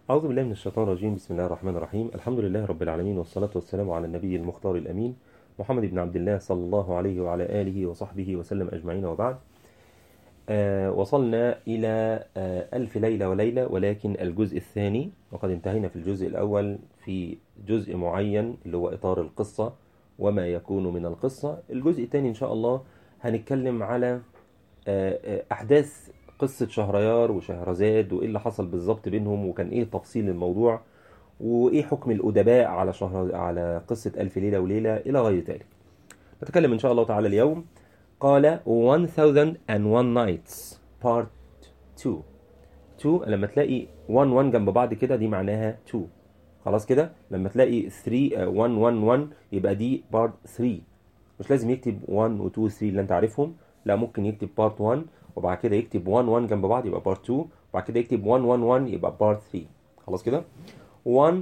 أعوذ بالله من الشيطان الرجيم بسم الله الرحمن الرحيم الحمد لله رب العالمين والصلاة والسلام على النبي المختار الأمين محمد بن عبد الله صلى الله عليه وعلى آله وصحبه وسلم أجمعين وبعد آه وصلنا إلى آه ألف ليلة وليلة ولكن الجزء الثاني وقد انتهينا في الجزء الأول في جزء معين اللي هو إطار القصة وما يكون من القصة الجزء الثاني إن شاء الله هنتكلم على آه آه أحداث قصة شهريار وشهرزاد وإيه اللي حصل بالظبط بينهم وكان إيه تفصيل الموضوع وإيه حكم الأدباء على شهر على قصة ألف ليلة وليلة إلى غير ذلك نتكلم إن شاء الله تعالى اليوم قال 1001 nights part 2 2 لما تلاقي 1 1 جنب بعض كده دي معناها 2 خلاص كده لما تلاقي 3 1 1 1 يبقى دي part 3 مش لازم يكتب 1 و 2 و 3 اللي انت عارفهم لا ممكن يكتب part 1 وبعد كده يكتب 1 1 جنب بعض يبقى part 2 وبعد كده يكتب 1 1 1 يبقى part 3 خلاص كده 1000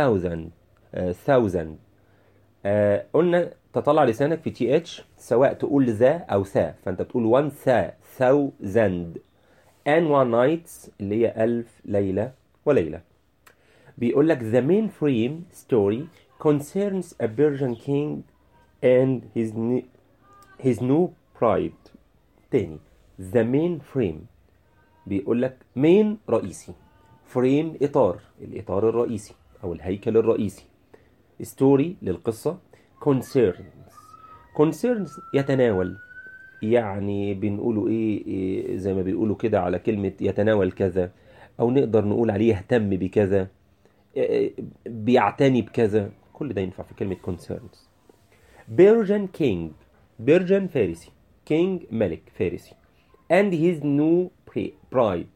1000 آه قلنا تطلع لسانك في تي اتش سواء تقول ذا او ثا فانت بتقول 1 ثا thousand and one nights اللي هي ألف ليلة وليلة بيقول لك the main frame story concerns a Persian king and his ne- his new pride تاني the main frame بيقول لك main رئيسي frame إطار الإطار الرئيسي أو الهيكل الرئيسي story للقصة concerns concerns يتناول يعني بنقوله إيه, إيه زي ما بيقولوا كده على كلمة يتناول كذا أو نقدر نقول عليه يهتم بكذا إيه بيعتني بكذا كل ده ينفع في كلمة concerns Persian king Persian فارسي king ملك فارسي and his new bride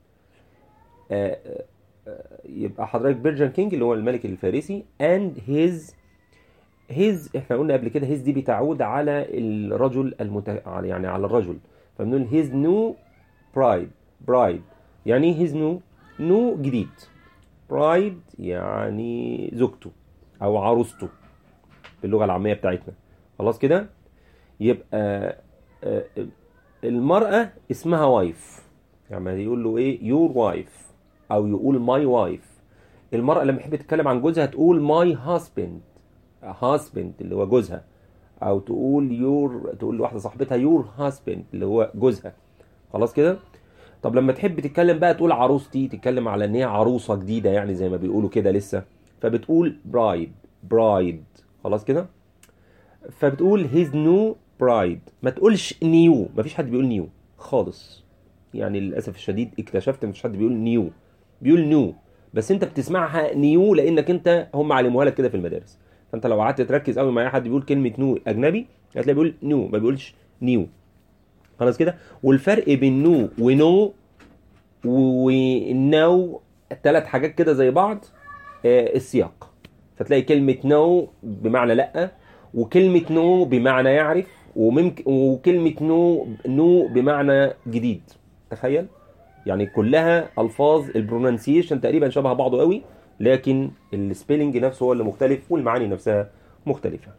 آه آه يبقى حضرتك بيرجن كينج اللي هو الملك الفارسي and his his احنا قلنا قبل كده his دي بتعود على الرجل المت... يعني على الرجل فبنقول his new bride bride يعني his new new جديد bride يعني زوجته او عروسته باللغه العاميه بتاعتنا خلاص كده يبقى آه المرأة اسمها وايف يعني يقول له ايه يور وايف او يقول ماي وايف المرأة لما تحب تتكلم عن جوزها تقول ماي هاسبند هاسبند اللي هو جوزها او تقول يور تقول لواحدة صاحبتها يور هاسبند اللي هو جوزها خلاص كده طب لما تحب تتكلم بقى تقول عروستي تتكلم على ان هي عروسة جديدة يعني زي ما بيقولوا كده لسه فبتقول برايد برايد خلاص كده فبتقول هيز نو برايد ما تقولش نيو ما فيش حد بيقول نيو خالص يعني للاسف الشديد اكتشفت مفيش حد بيقول نيو بيقول نيو بس انت بتسمعها نيو لانك انت هم علموها لك كده في المدارس فانت لو قعدت تركز قوي مع اي حد بيقول كلمه نو اجنبي هتلاقي بيقول نيو ما بيقولش نيو خلاص كده والفرق بين نو ونو ونو الثلاث حاجات كده زي بعض آه السياق فتلاقي كلمه نو بمعنى لا وكلمه نو بمعنى يعرف وممكن وكلمة نو نو بمعنى جديد تخيل يعني كلها ألفاظ البرونانسيشن تقريبا شبه بعضه قوي لكن السبيلنج نفسه هو اللي مختلف والمعاني نفسها مختلفة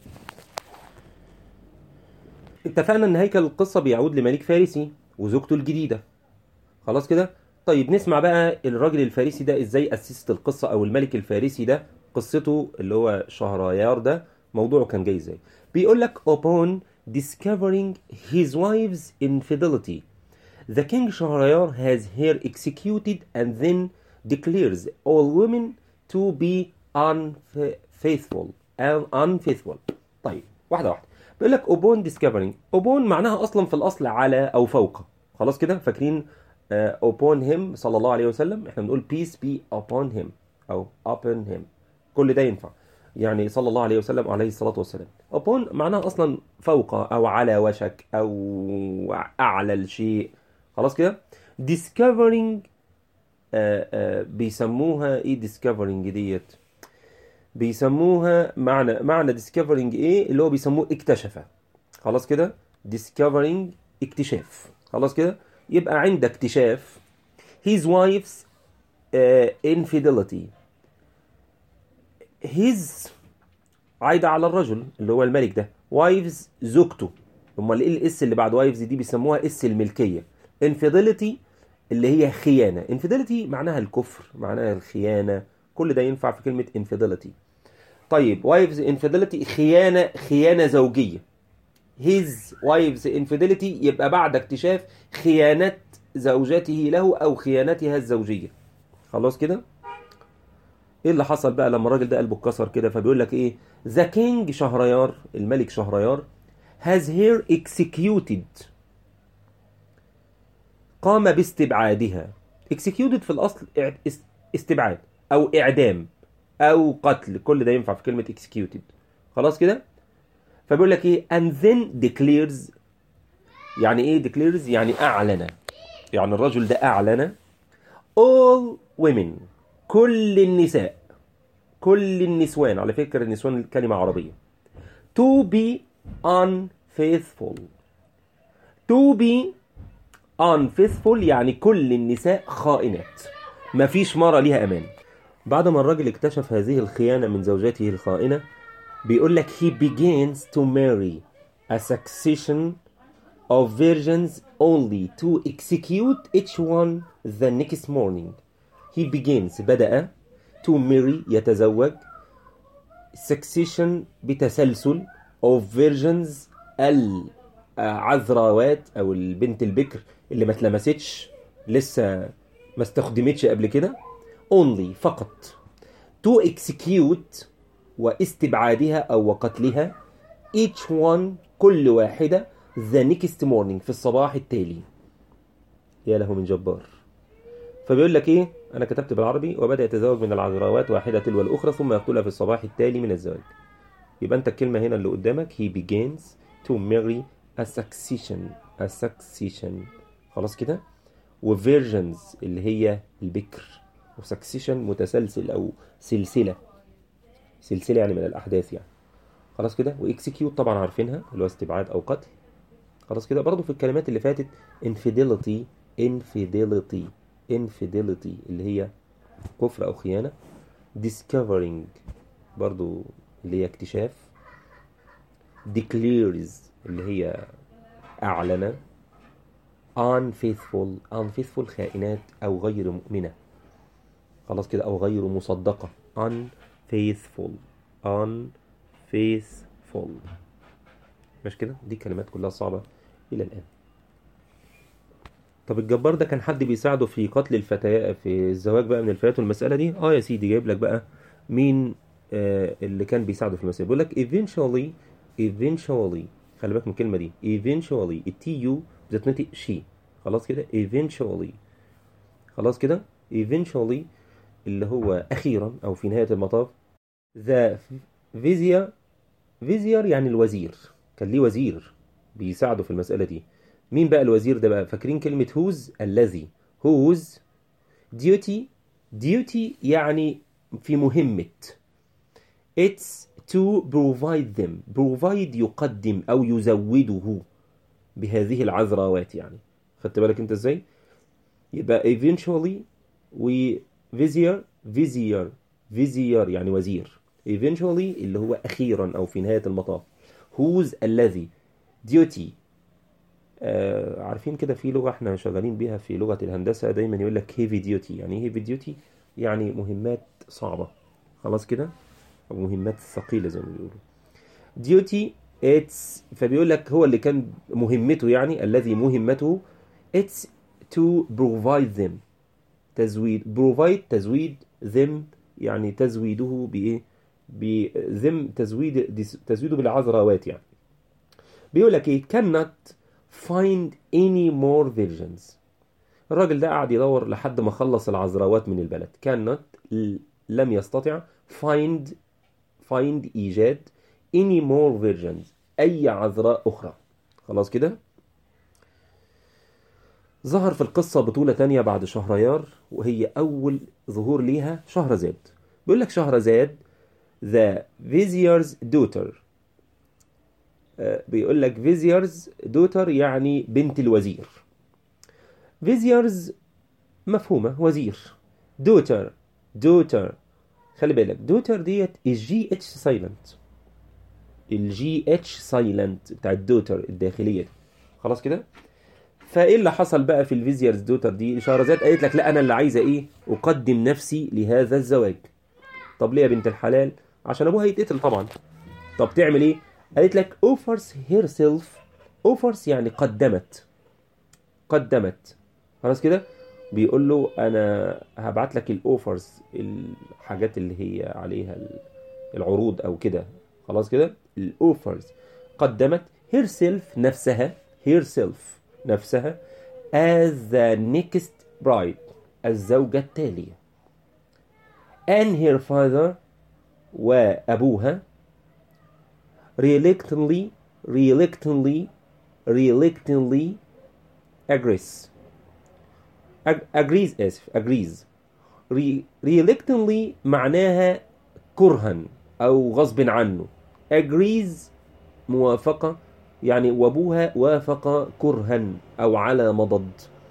اتفقنا ان هيكل القصة بيعود لملك فارسي وزوجته الجديدة خلاص كده طيب نسمع بقى الراجل الفارسي ده ازاي اسست القصة او الملك الفارسي ده قصته اللي هو شهريار ده موضوعه كان جاي ازاي بيقول لك upon discovering his wife's infidelity the king Shahrayar has her executed and then declares all women to be unfaithful and unfaithful طيب واحدة واحدة بيقول لك upon discovering upon معناها أصلا في الأصل على أو فوق خلاص كده فاكرين uh, upon him صلى الله عليه وسلم احنا بنقول peace be upon him أو upon him كل ده ينفع يعني صلى الله عليه وسلم عليه الصلاة والسلام upon معناها أصلا فوق أو على وشك أو أعلى الشيء خلاص كده discovering آآ آآ بيسموها إيه discovering ديت بيسموها معنى معنى discovering إيه اللي هو بيسموه اكتشف خلاص كده discovering اكتشاف خلاص كده يبقى عند اكتشاف his wife's uh, infidelity his عايدة على الرجل اللي هو الملك ده وايفز زوجته امال ايه الاس اللي بعد وايفز دي بيسموها اس الملكيه infidelity اللي هي خيانة infidelity معناها الكفر معناها الخيانة كل ده ينفع في كلمة infidelity طيب wives infidelity خيانة خيانة زوجية his wives infidelity يبقى بعد اكتشاف خيانة زوجته له أو خيانتها الزوجية خلاص كده ايه اللي حصل بقى لما الراجل ده قلبه اتكسر كده فبيقول لك ايه ذا كينج شهريار الملك شهريار has here executed قام باستبعادها executed في الأصل استبعاد أو إعدام أو قتل كل ده ينفع في كلمة executed خلاص كده فبيقول لك إيه and then declares يعني إيه declares يعني أعلن يعني الرجل ده أعلن all women كل النساء كل النسوان على فكرة النسوان كلمة عربية to be unfaithful to be unfaithful يعني كل النساء خائنات مفيش مرة ليها أمان بعد ما الراجل اكتشف هذه الخيانة من زوجته الخائنة بيقول لك he begins to marry a succession of virgins only to execute each one the next morning he begins بدأ to marry يتزوج succession بتسلسل of virgins العذراوات او البنت البكر اللي ما اتلمستش لسه ما استخدمتش قبل كده only فقط to execute واستبعادها او وقتلها each one كل واحدة the next morning في الصباح التالي يا له من جبار فبيقول لك ايه انا كتبت بالعربي وبدا يتزوج من العذراوات واحده تلو الاخرى ثم يقتلها في الصباح التالي من الزواج يبقى انت الكلمه هنا اللي قدامك he begins to marry a succession a succession خلاص كده وفيرجنز اللي هي البكر وسكسيشن متسلسل او سلسله سلسله يعني من الاحداث يعني خلاص كده واكسكيوت طبعا عارفينها اللي هو استبعاد او قتل خلاص كده برضه في الكلمات اللي فاتت infidelity infidelity infidelity اللي هي كفر او خيانه discovering برضو اللي هي اكتشاف declares اللي هي اعلن unfaithful unfaithful خائنات او غير مؤمنه خلاص كده او غير مصدقه unfaithful unfaithful مش كده دي كلمات كلها صعبه الى الان طب الجبار ده كان حد بيساعده في قتل الفتيات في الزواج بقى من الفتيات والمسألة دي اه يا سيدي جايب لك بقى مين آه اللي كان بيساعده في المسألة بيقول لك eventually eventually خلي بالك من الكلمة دي eventually التي يو بتتنطق شي خلاص كده eventually خلاص كده eventually اللي هو أخيرا أو في نهاية المطاف the vizier vizier يعني الوزير كان ليه وزير بيساعده في المسألة دي مين بقى الوزير ده بقى فاكرين كلمة whose الذي whose duty duty يعني في مهمة it's to provide them provide يقدم أو يزوده بهذه العذراوات يعني خدت بالك انت ازاي يبقى eventually و vizier vizier vizier يعني وزير eventually اللي هو أخيرا أو في نهاية المطاف whose الذي duty آه عارفين كده في لغة احنا شغالين بيها في لغة الهندسة دايما يقول لك heavy duty يعني ايه heavy duty يعني مهمات صعبة خلاص كده أو مهمات ثقيلة زي ما بيقولوا duty it's فبيقول لك هو اللي كان مهمته يعني الذي مهمته it's to provide them تزويد provide تزويد them يعني تزويده بإيه بذم تزويد تزويده بالعذراوات يعني بيقول لك ايه cannot find any more virgins الراجل ده قاعد يدور لحد ما خلص العذراوات من البلد cannot لم يستطع find find إيجاد any more virgins أي عذراء أخرى خلاص كده ظهر في القصة بطولة تانية بعد شهريار وهي أول ظهور ليها شهرزاد بيقول لك شهرزاد the vizier's daughter بيقول لك فيزيرز دوتر يعني بنت الوزير فيزيرز مفهومة وزير دوتر دوتر خلي بالك دوتر ديت الجي اتش سايلنت الجي اتش سايلنت بتاع الدوتر الداخلية دي خلاص كده فايه اللي حصل بقى في الفيزيرز دوتر دي شهرزاد قالت لك لا انا اللي عايزه ايه اقدم نفسي لهذا الزواج طب ليه يا بنت الحلال عشان ابوها يتقتل طبعا طب تعمل ايه قالت لك offers herself offers يعني قدمت قدمت خلاص كده بيقول له انا هبعت لك الاوفرز الحاجات اللي هي عليها ال- العروض او كده خلاص كده الاوفرز قدمت herself نفسها herself نفسها as the next bride الزوجة التالية and her father وأبوها reluctantly reluctantly reluctantly agrees Ag- agrees اسف agrees Re- reluctantly معناها كرها او غصب عنه agrees موافقة يعني وابوها وافق كرها او على مضض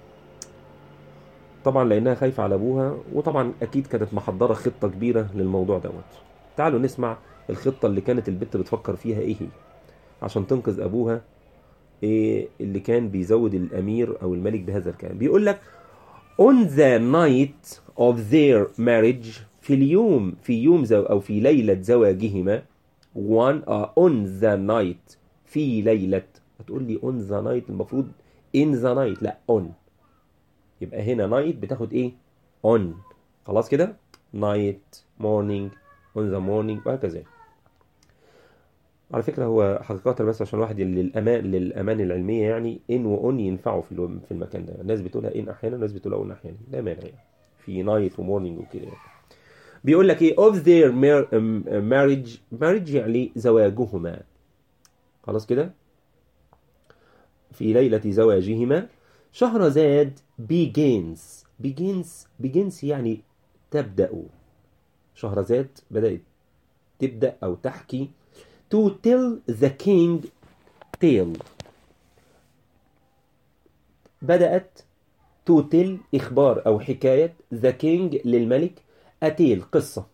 طبعا لانها خايفة على ابوها وطبعا اكيد كانت محضرة خطة كبيرة للموضوع دوت تعالوا نسمع الخطة اللي كانت البت بتفكر فيها ايه هي عشان تنقذ ابوها إيه اللي كان بيزود الامير او الملك بهذا الكلام بيقول لك on the night of their marriage في اليوم في يوم زو أو في ليلة زواجهما one uh, on the night في ليلة هتقول لي on the night المفروض in the night لا on يبقى هنا night بتاخد ايه on خلاص كده night morning on the morning وهكذا على فكرة هو حقيقة بس عشان الواحد للأمان للأمان العلمية يعني إن وأون ينفعوا في الو- في المكان ده الناس بتقولها إن أحيانا والناس بتقولها أون أحيانا لا مانع يعني في نايت ومورنينج وكده يعني. بيقول لك إيه of their mar- um, marriage marriage يعني زواجهما خلاص كده في ليلة زواجهما شهرزاد begins begins begins يعني تبدأ شهرزاد بدأت تبدأ أو تحكي to tell the king tale بدأت to tell إخبار أو حكاية the king للملك a tale قصة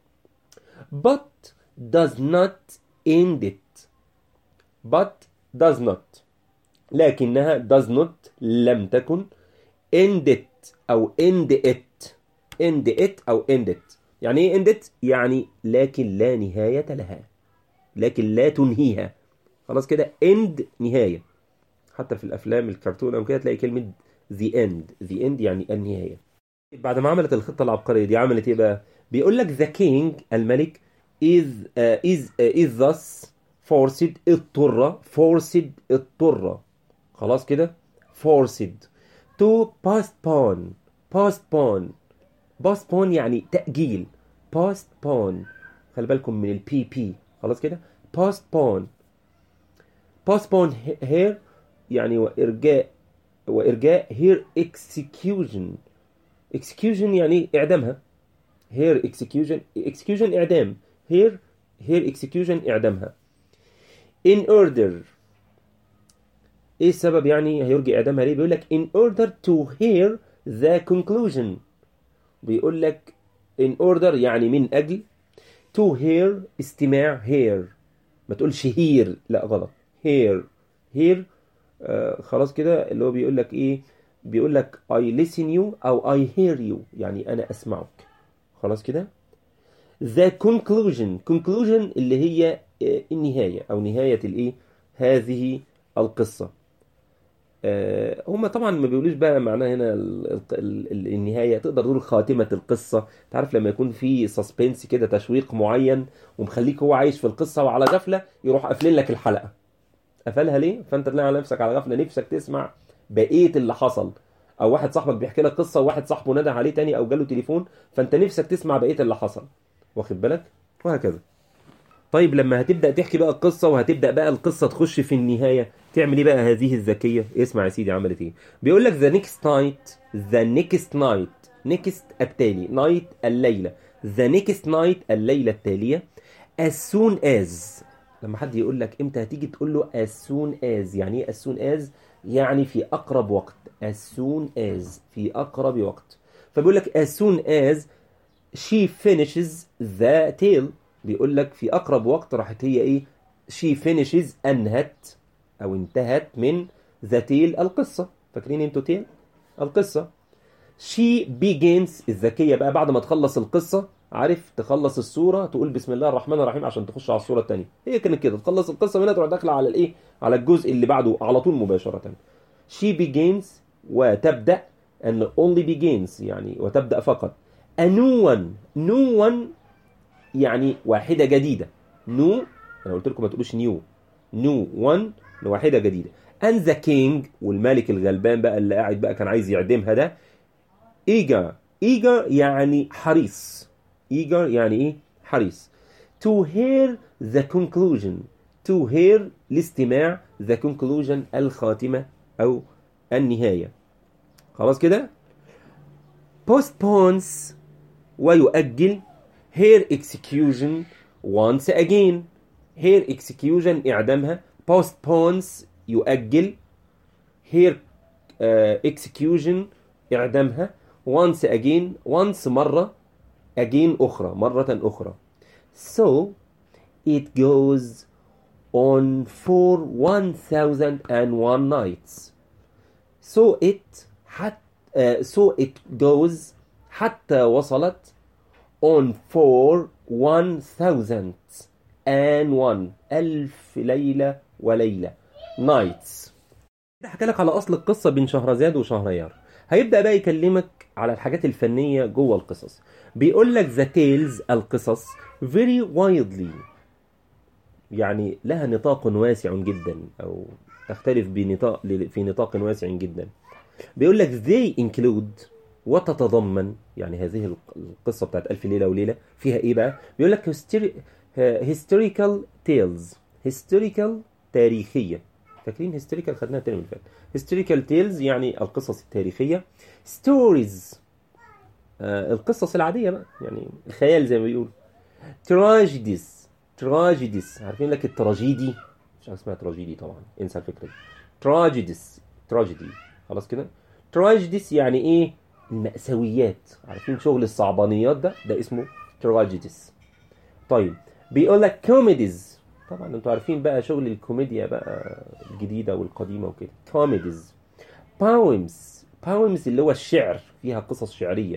but does not end it but does not لكنها does not لم تكن end it أو end it end it أو end it يعني إيه end it؟ يعني لكن لا نهاية لها لكن لا تنهيها خلاص كده end نهاية حتى في الأفلام الكرتون أو كده تلاقي كلمة the end the end يعني النهاية بعد ما عملت الخطة العبقرية دي عملت إيه بقى بيقول لك the king الملك is uh, is uh, is thus forced اضطر forced اضطر خلاص كده forced to postpone postpone postpone يعني تأجيل postpone خلي بالكم من البي بي خلاص كده postpone postpone here يعني وإرجاء وإرجاء here execution execution يعني إعدامها here execution execution إعدام here here execution إعدامها in order إيه السبب يعني هيرجى إعدامها ليه بيقول لك in order to hear the conclusion بيقول لك in order يعني من أجل to hear استماع hear ما تقولش hear لا غلط hear hear آه خلاص كده اللي هو بيقول لك ايه بيقول لك I listen you او I hear you يعني انا اسمعك خلاص كده the conclusion conclusion اللي هي آه، النهاية او نهاية الايه هذه القصة آه، هم طبعا ما بيقولوش بقى معناها هنا ال- ال- ال- النهايه تقدر تقول خاتمه القصه تعرف لما يكون في سسبنس كده تشويق معين ومخليك هو عايش في القصه وعلى غفله يروح قافلين لك الحلقه قفلها ليه فانت تلاقي على نفسك على غفله نفسك تسمع بقيه اللي حصل او واحد صاحبك بيحكي لك قصه وواحد صاحبه نادى عليه تاني او جاله تليفون فانت نفسك تسمع بقيه اللي حصل واخد بالك وهكذا طيب لما هتبدأ تحكي بقى القصة وهتبدأ بقى القصة تخش في النهاية تعمل ايه بقى هذه الذكية اسمع يا سيدي عملت ايه بيقول لك the next night the next night next التالي night الليلة the next night الليلة التالية as soon as لما حد يقول لك امتى هتيجي تقول له as soon as يعني ايه as soon as يعني في اقرب وقت as soon as في اقرب وقت فبيقول لك as soon as she finishes the tale بيقول لك في اقرب وقت راحت هي ايه she finishes انهت او انتهت من the tale القصه فاكرين انتوا تيل القصة she begins الذكية بقى بعد ما تخلص القصة عارف تخلص الصورة تقول بسم الله الرحمن الرحيم عشان تخش على الصورة التانية هي كانت كده تخلص القصة منها تروح داخلة على الايه على الجزء اللي بعده على طول مباشرة she begins وتبدأ and only begins يعني وتبدأ فقط a new one new one يعني واحدة جديدة new انا قلت لكم ما تقولوش new new one واحدة جديدة and the king والملك الغلبان بقى اللي قاعد بقى كان عايز يعدمها ده eager eager يعني حريص eager يعني ايه حريص to hear the conclusion to hear الاستماع the conclusion الخاتمة أو النهاية خلاص كده postpones ويؤجل her execution once again her execution إعدامها postpones يؤجل her uh, execution إعدامها once again once مرة again أخرى مرة أخرى so it goes on for 1001 nights so it حت, uh, so it goes حتى وصلت on for 1001 ألف ليلة وليلة nights ده حكى لك على أصل القصة بين شهرزاد وشهريار هيبدأ بقى يكلمك على الحاجات الفنية جوه القصص بيقول لك the tales القصص very widely يعني لها نطاق واسع جدا أو تختلف بنطاق في نطاق واسع جدا بيقول لك they include وتتضمن يعني هذه القصة بتاعت ألف ليلة وليلة فيها إيه بقى؟ بيقول لك historical tales historical تاريخية فاكرين historical خدناها الترم اللي فات historical tales يعني القصص التاريخية stories آه القصص العادية بقى يعني الخيال زي ما بيقول tragedies tragedies عارفين لك التراجيدي مش عارف اسمها تراجيدي طبعا انسى الفكرة دي tragedies tragedy خلاص كده tragedies يعني ايه المأساويات عارفين شغل الصعبانيات ده ده اسمه tragedies طيب بيقول لك comedies طبعا انتوا عارفين بقى شغل الكوميديا بقى الجديدة والقديمة وكده comedies poems poems اللي هو الشعر فيها قصص شعرية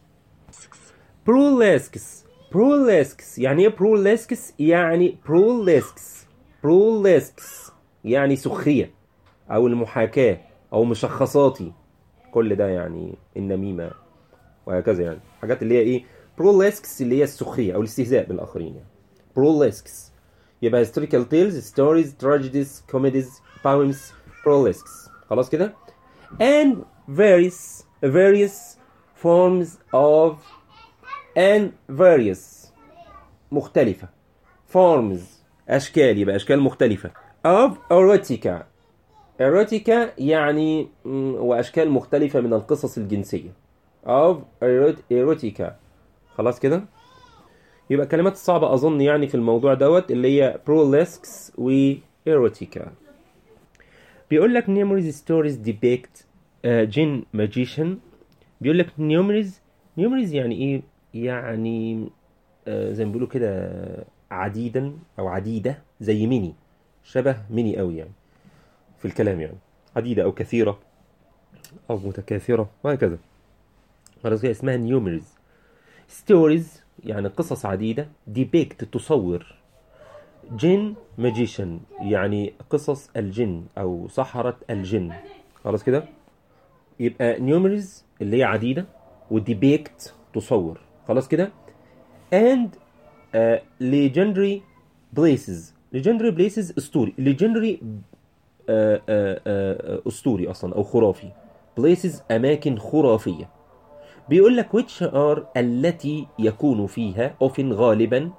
burlesques burlesques يعني ايه burlesques يعني burlesques burlesques يعني سخرية او المحاكاة او مشخصاتي كل ده يعني النميمة وهكذا يعني حاجات اللي هي ايه burlesques اللي هي السخرية او الاستهزاء بالاخرين يعني burlesques يبقى historical tales stories tragedies comedies poems burlesques خلاص كده and various various forms of and various مختلفة forms أشكال يبقى أشكال مختلفة of erotica erotica يعني وأشكال مختلفة من القصص الجنسية of erotica خلاص كده يبقى الكلمات الصعبة أظن يعني في الموضوع دوت اللي هي burlesques و erotica بيقول لك numerous stories depict uh, jinn magician بيقول لك numerous numerous يعني ايه يعني آه زي ما بيقولوا كده عديدا او عديدة زي ميني شبه ميني قوي يعني في الكلام يعني عديدة او كثيرة او متكاثرة وهكذا خلاص كده اسمها numerous stories يعني قصص عديدة depict تصور جن ماجيشن يعني قصص الجن او سحرة الجن خلاص كده يبقى نيومرز اللي هي عديدة وديبيكت تصور خلاص كده and uh, legendary places legendary places اسطوري legendary uh, uh, uh, اسطوري اصلا او خرافي places اماكن خرافيه بيقول لك which are التي يكون فيها often غالبا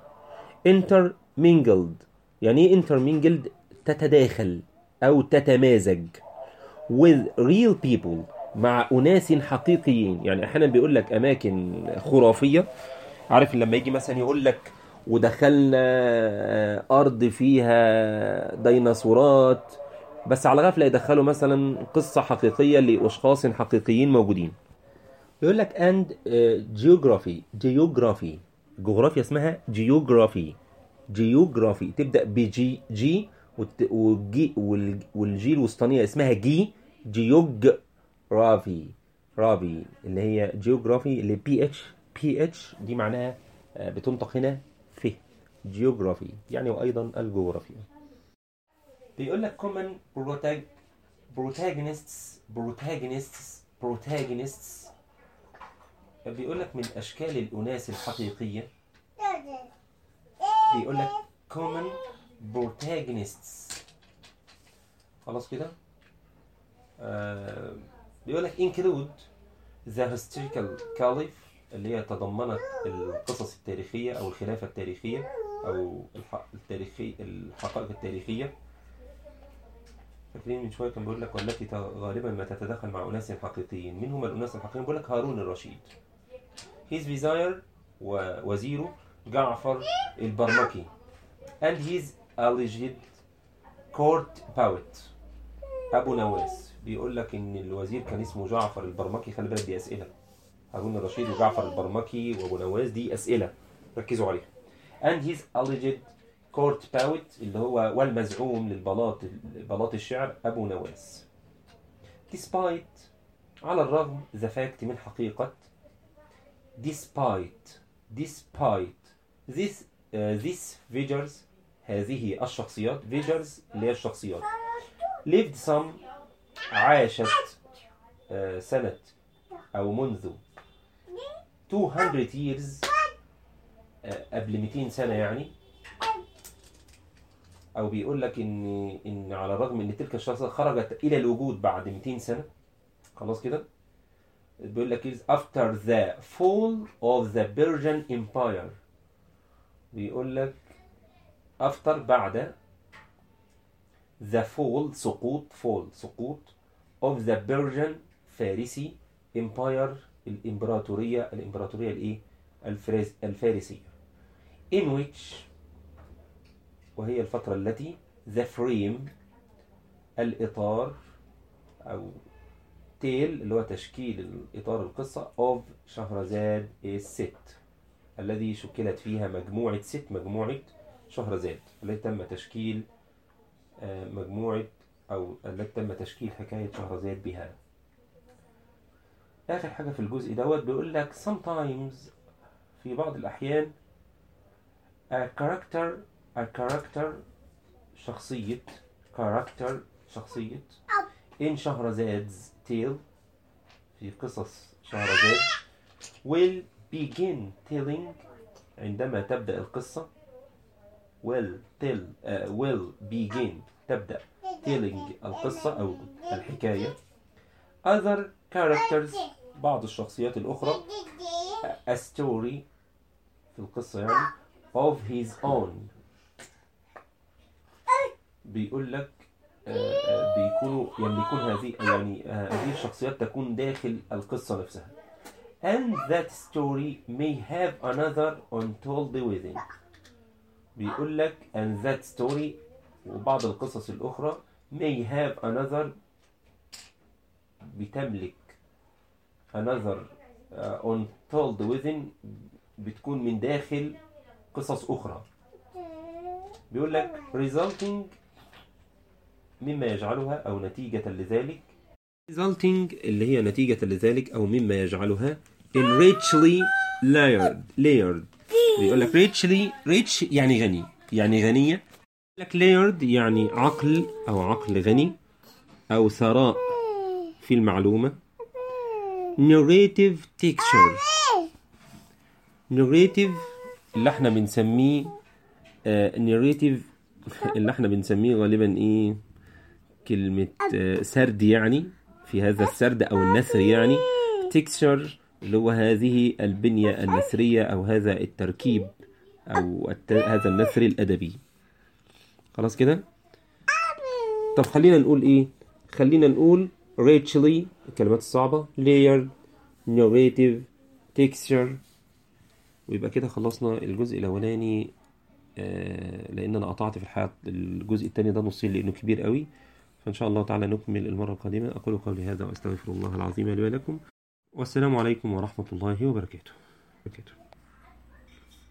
intermingled يعني ايه intermingled تتداخل او تتمازج with real people مع اناس حقيقيين يعني احيانا بيقول لك اماكن خرافيه عارف لما يجي مثلا يقول لك ودخلنا ارض فيها ديناصورات بس على غفله يدخلوا مثلا قصه حقيقيه لاشخاص حقيقيين موجودين يقول لك and geography geography جغرافيا اسمها geography geography تبدا بجي جي والجي والجي الوسطانيه اسمها جي جيوغرافي رافي اللي هي جيوغرافي اللي بي اتش بي اتش دي معناها آه، بتنطق هنا في جيوغرافي يعني وايضا الجغرافيا بيقول لك common protag- protagonists protagonists protagonists بيقول لك من اشكال الاناس الحقيقيه بيقول لك common protagonists خلاص كده آه بيقول لك include the historical caliph اللي هي تضمنت القصص التاريخية أو الخلافة التاريخية أو الح- التاريخي الحقائق التاريخية فاكرين من شوية كان بيقول لك والتي ت- غالبا ما تتدخل مع أناس حقيقيين من هم الأناس الحقيقيين بيقول لك هارون الرشيد his desire ووزيره جعفر البرمكي and his alleged court poet أبو نواس بيقول لك إن الوزير كان اسمه جعفر البرمكي خلي بالك دي أسئلة هارون الرشيد وجعفر البرمكي وأبو نواس دي أسئلة ركزوا عليها and his alleged court poet اللي هو والمزعوم للبلاط بلاط الشعر أبو نواس despite على الرغم the fact من حقيقة despite despite this uh, this figures هذه الشخصيات figures اللي هي الشخصيات lived some عاشت آه، سنة أو منذ 200 years آه، قبل 200 سنة يعني أو بيقول لك إن إن على الرغم إن تلك الشخصية خرجت إلى الوجود بعد 200 سنة خلاص كده بيقول لك is after the fall of the Persian Empire بيقول لك after بعد the fall سقوط fall سقوط of the Persian فارسي empire الإمبراطورية الإمبراطورية الإيه الفريز الفارسية in which وهي الفترة التي the frame الإطار أو تيل اللي هو تشكيل إطار القصة of شهرزاد الست الذي شكلت فيها مجموعة ست مجموعة شهرزاد التي تم تشكيل آه، مجموعة أو التي تم تشكيل حكاية شهرزاد بها آخر حاجة في الجزء دوت بيقول لك sometimes في بعض الأحيان a character a character شخصية character شخصية in شهرزاد's tale في قصص شهرزاد will begin telling عندما تبدأ القصة will tell uh, will begin تبدأ telling القصة أو الحكاية other characters بعض الشخصيات الأخرى a story في القصة يعني of his own بيقول لك آه، آه، بيكونوا يملكون هذه يعني آه، هذه الشخصيات تكون داخل القصة نفسها and that story may have another untold within بيقول لك and that story وبعض القصص الأخرى may have another بتملك another uh, untold within بتكون من داخل قصص أخرى بيقول لك resulting مما يجعلها أو نتيجة لذلك resulting اللي هي نتيجة لذلك أو مما يجعلها in richly layered layered بيقول لك richly rich يعني غني يعني غنية بيقول لك layered يعني عقل أو عقل غني أو ثراء في المعلومة narrative texture narrative اللي احنا بنسميه آه narrative اللي احنا بنسميه غالبا ايه كلمة آه سرد يعني في هذا السرد او النثر يعني texture اللي هو هذه البنية النثرية او هذا التركيب او الت... هذا النثر الادبي خلاص كده طب خلينا نقول ايه خلينا نقول richly الكلمات الصعبة layered narrative texture ويبقى كده خلصنا الجزء الأولاني آه، لأن أنا قطعت في الحياة الجزء الثاني ده نصين لأنه كبير قوي فإن شاء الله تعالى نكمل المرة القادمة أقول قولي هذا وأستغفر الله العظيم لي ولكم والسلام عليكم ورحمة الله وبركاته. وبركاته.